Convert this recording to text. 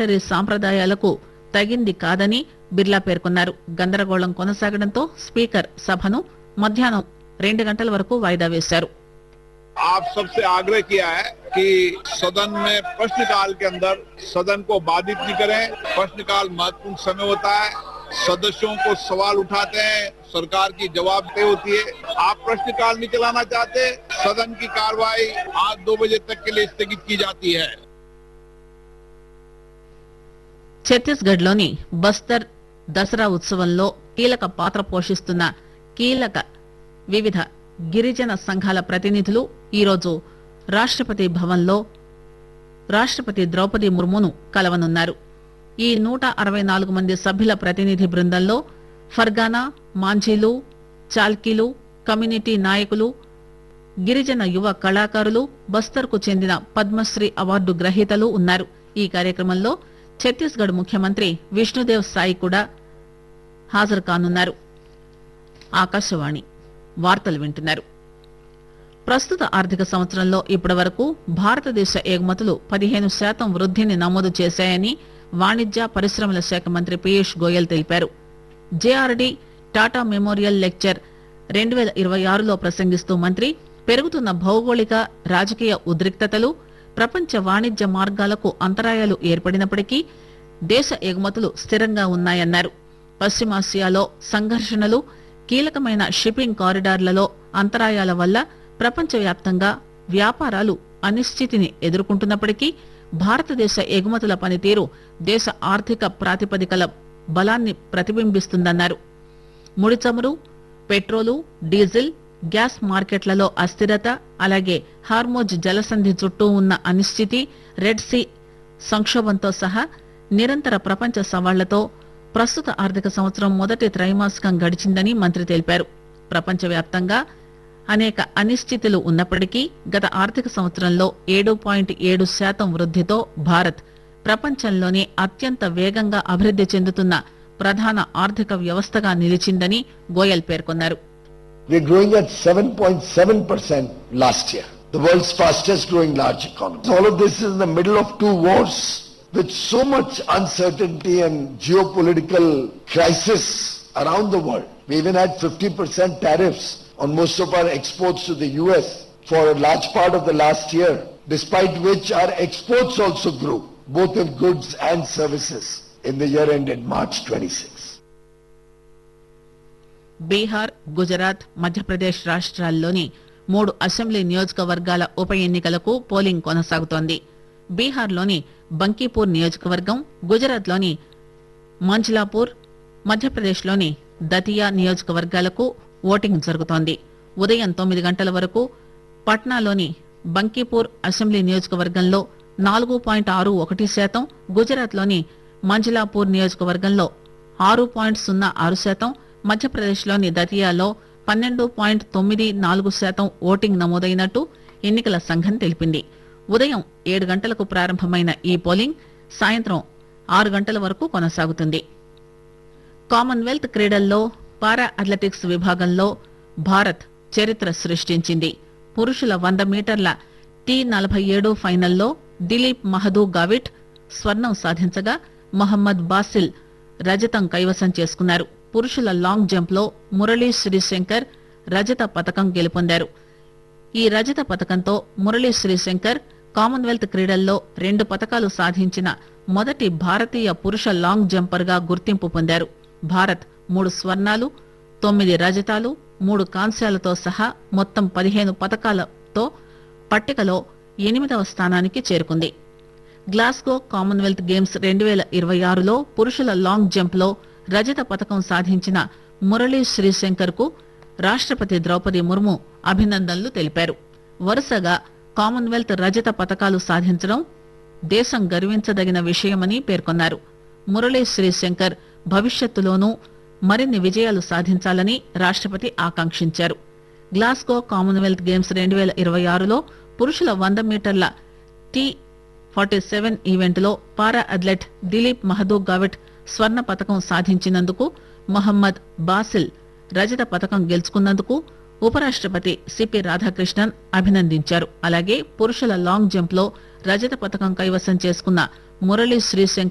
Military సాంప్రదాయాలకు తగింది కాదని బిర్లా పేర్కొన్నారు గందరగోళం కొనసాగడంతో స్పీకర్ సభను మధ్యాహ్నం రెండు గంటల వరకు వాయిదా వేశారు आप सबसे आग्रह किया है कि सदन में प्रश्नकाल के अंदर सदन को बाधित नहीं करें प्रश्नकाल महत्वपूर्ण समय होता है सदस्यों को सवाल उठाते हैं सरकार की जवाबदेही होती है आप प्रश्नकाल नहीं चलाना चाहते सदन की कार्रवाई आज दो बजे तक के लिए स्थगित की जाती है ఛత్తీస్గఢ్ లోని బస్తర్ దసరా ఉత్సవంలో కీలక పాత్ర పోషిస్తున్న కీలక వివిధ గిరిజన సంఘాల ప్రతినిధులు ఈరోజు రాష్టపతి భవన్లో రాష్టపతి ద్రౌపది ముర్మును కలవనున్నారు ఈ నూట అరవై నాలుగు మంది సభ్యుల ప్రతినిధి బృందంలో ఫర్గానా మాంఝీలు చాల్కీలు కమ్యూనిటీ నాయకులు గిరిజన యువ కళాకారులు బస్తర్కు చెందిన పద్మశ్రీ అవార్డు గ్రహీతలు ఉన్నారు ఈ కార్యక్రమంలో ఛత్తీస్గఢ్ ముఖ్యమంత్రి విష్ణుదేవ్ సాయి కూడా హాజరు కానున్నారు ఆకాశవాణి వార్తలు వింటున్నారు ప్రస్తుత ఆర్థిక సంవత్సరంలో ఇప్పటి వరకు భారతదేశ ఎగుమతులు పదిహేను శాతం వృద్ధిని నమోదు చేశాయని వాణిజ్య పరిశ్రమల శాఖ మంత్రి పీయూష్ గోయల్ తెలిపారు జేఆర్డీ టాటా మెమోరియల్ లెక్చర్ రెండు వేల ఇరవై ఆరులో ప్రసంగిస్తూ మంత్రి పెరుగుతున్న భౌగోళిక రాజకీయ ఉద్రిక్తతలు ప్రపంచ వాణిజ్య మార్గాలకు అంతరాయాలు ఏర్పడినప్పటికీ దేశ ఎగుమతులు స్థిరంగా ఉన్నాయన్నారు పశ్చిమాసియాలో సంఘర్షణలు కీలకమైన షిప్పింగ్ కారిడార్లలో అంతరాయాల వల్ల ప్రపంచవ్యాప్తంగా వ్యాపారాలు అనిశ్చితిని ఎదుర్కొంటున్నప్పటికీ భారతదేశ ఎగుమతుల పనితీరు దేశ ఆర్థిక ప్రాతిపదికల బలాన్ని ప్రతిబింబిస్తుందన్నారు ముడి చమురు పెట్రోలు డీజిల్ గ్యాస్ మార్కెట్లలో అస్థిరత అలాగే హార్మోజ్ జలసంధి చుట్టూ ఉన్న అనిశ్చితి రెడ్ సీ సంక్షోభంతో సహా నిరంతర ప్రపంచ సవాళ్లతో ప్రస్తుత ఆర్థిక సంవత్సరం మొదటి త్రైమాసికం గడిచిందని మంత్రి తెలిపారు ప్రపంచవ్యాప్తంగా అనేక అనిశ్చితులు ఉన్నప్పటికీ గత ఆర్థిక సంవత్సరంలో ఏడు పాయింట్ ఏడు శాతం వృద్ధితో భారత్ ప్రపంచంలోనే అత్యంత వేగంగా అభివృద్ది చెందుతున్న ప్రధాన ఆర్థిక వ్యవస్థగా నిలిచిందని గోయల్ పేర్కొన్నారు We're growing at 7.7% last year. The world's fastest growing large economy. All of this is in the middle of two wars with so much uncertainty and geopolitical crisis around the world. We even had 50% tariffs on most of our exports to the US for a large part of the last year, despite which our exports also grew, both in goods and services in the year ended March 26. Bihar Gujarat Madhya Pradesh రాష్ట్రాల్లోని మూడు assembly నియోజకవర్గాల ఉప ఎన్నికలకు polling కొనసాగుతోంది బీహార్లోని బంకీపూర్ నియోజకవర్గం గుజరాత్లోని మంజ్లాపూర్ మధ్యప్రదేశ్లోని దతియా నియోజకవర్గాలకు ఓటింగ్ జరుగుతోంది ఉదయం తొమ్మిది గంటల వరకు పట్నాలోని బంకీపూర్ అసెంబ్లీ నియోజకవర్గంలో నాలుగు పాయింట్ ఆరు ఒకటి శాతం గుజరాత్లోని మంజలాపూర్ నియోజకవర్గంలో ఆరు పాయింట్ సున్నా ఆరు శాతం మధ్యప్రదేశ్లోని దతియాలో పన్నెండు పాయింట్ తొమ్మిది నాలుగు శాతం ఓటింగ్ నమోదైనట్టు ఎన్నికల సంఘం తెలిపింది ఉదయం ఏడు గంటలకు ప్రారంభమైన ఈ పోలింగ్ సాయంత్రం ఆరు గంటల వరకు కొనసాగుతుంది కామన్వెల్త్ క్రీడల్లో పారా అథ్లెటిక్స్ విభాగంలో భారత్ చరిత్ర సృష్టించింది పురుషుల వంద మీటర్ల టీ నలభై ఏడు ఫైనల్లో దిలీప్ మహదూ గావిట్ స్వర్ణం సాధించగా మొహమ్మద్ బాసిల్ రజతం కైవసం చేసుకున్నారు పురుషుల లాంగ్ జంప్ లో మురళీ శ్రీశంకర్ రజత పతకం గెలుపొందారు ఈ రజత పతకంతో మురళీ శ్రీశంకర్ కామన్వెల్త్ క్రీడల్లో రెండు పతకాలు సాధించిన మొదటి భారతీయ పురుష లాంగ్ జంపర్ గా గుర్తింపు పొందారు భారత్ మూడు స్వర్ణాలు తొమ్మిది రజతాలు మూడు కాంస్యాలతో సహా మొత్తం పదిహేను పతకాలతో పట్టికలో ఎనిమిదవ స్థానానికి చేరుకుంది గ్లాస్గో కామన్వెల్త్ గేమ్స్ రెండు వేల ఇరవై ఆరులో పురుషుల లాంగ్ జంప్ లో రజత పతకం సాధించిన మురళీ శ్రీశంకర్ కు రాష్టపతి ద్రౌపది ముర్ము అభినందనలు తెలిపారు వరుసగా కామన్వెల్త్ రజత పతకాలు సాధించడం దేశం గర్వించదగిన విషయమని పేర్కొన్నారు మురళీ శ్రీశంకర్ భవిష్యత్తులోనూ మరిన్ని విజయాలు సాధించాలని రాష్టపతి ఆకాంక్షించారు గ్లాస్గో కామన్వెల్త్ గేమ్స్ రెండు వేల ఇరవై ఆరులో పురుషుల వంద మీటర్ల టీ ఫార్టీ సెవెన్ ఈవెంట్లో పారా అథ్లెట్ దిలీప్ మహదూ గావిట్ స్వర్ణ పతకం సాధించినందుకు మొహమ్మద్ బాసిల్ రజత పతకం గెలుచుకున్నందుకు ఉపరాష్టపతి సిపి రాధాకృష్ణన్ అభినందించారు అలాగే పురుషుల లాంగ్ జంప్ లో రజత పతకం కైవసం చేసుకున్న మురళీ శ్రీశంకర్